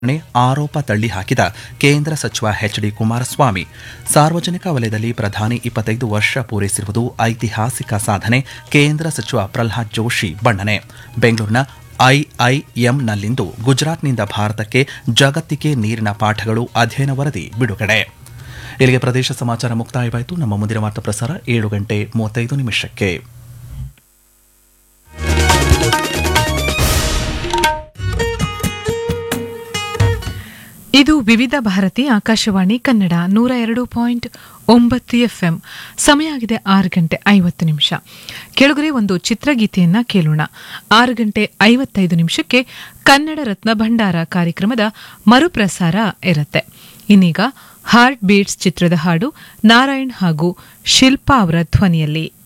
ನೆ ಆರೋಪ ತಳ್ಳಿ ಹಾಕಿದ ಕೇಂದ್ರ ಸಚಿವ ಎಚ್ ಡಿ ಕುಮಾರಸ್ವಾಮಿ ಸಾರ್ವಜನಿಕ ವಲಯದಲ್ಲಿ ಪ್ರಧಾನಿ ಇಪ್ಪತ್ತೈದು ವರ್ಷ ಪೂರೈಸಿರುವುದು ಐತಿಹಾಸಿಕ ಸಾಧನೆ ಕೇಂದ್ರ ಸಚಿವ ಪ್ರಲ್ಹಾದ್ ಜೋಶಿ ಬಣ್ಣನೆ ಬೆಂಗಳೂರಿನ ಐಐಎಂನಲ್ಲಿಂದು ಗುಜರಾತ್ನಿಂದ ಭಾರತಕ್ಕೆ ಜಗತ್ತಿಗೆ ನೀರಿನ ಪಾಠಗಳು ಅಧ್ಯಯನ ವರದಿ ಬಿಡುಗಡೆ ಇಲ್ಲಿಗೆ ಪ್ರದೇಶ ಸಮಾಚಾರ ಮುಕ್ತಾಯವಾಯಿತು ನಮ್ಮ ಮುಂದಿನ ವಾರ್ತಾ ಪ್ರಸಾರ ಏಳು ಗಂಟೆ ಮೂವತ್ತೈದು ನಿಮಿಷಕ್ಕೆ ಇದು ವಿವಿಧ ಭಾರತಿ ಆಕಾಶವಾಣಿ ಕನ್ನಡ ನೂರ ಎರಡು ಪಾಯಿಂಟ್ ಒಂಬತ್ತು ಎಫ್ಎಂ ಸಮಯ ಆಗಿದೆ ಆರು ಗಂಟೆ ಐವತ್ತು ನಿಮಿಷ ಕೆಳಗರೆ ಒಂದು ಚಿತ್ರಗೀತೆಯನ್ನ ಕೇಳೋಣ ಆರು ಗಂಟೆ ಐವತ್ತೈದು ನಿಮಿಷಕ್ಕೆ ಕನ್ನಡ ರತ್ನ ಭಂಡಾರ ಕಾರ್ಯಕ್ರಮದ ಮರುಪ್ರಸಾರ ಇರುತ್ತೆ ಇನ್ನೀಗ ಹಾರ್ಟ್ ಬೀಟ್ಸ್ ಚಿತ್ರದ ಹಾಡು ನಾರಾಯಣ್ ಹಾಗೂ ಶಿಲ್ಪಾ ಅವರ ಧ್ವನಿಯಲ್ಲಿ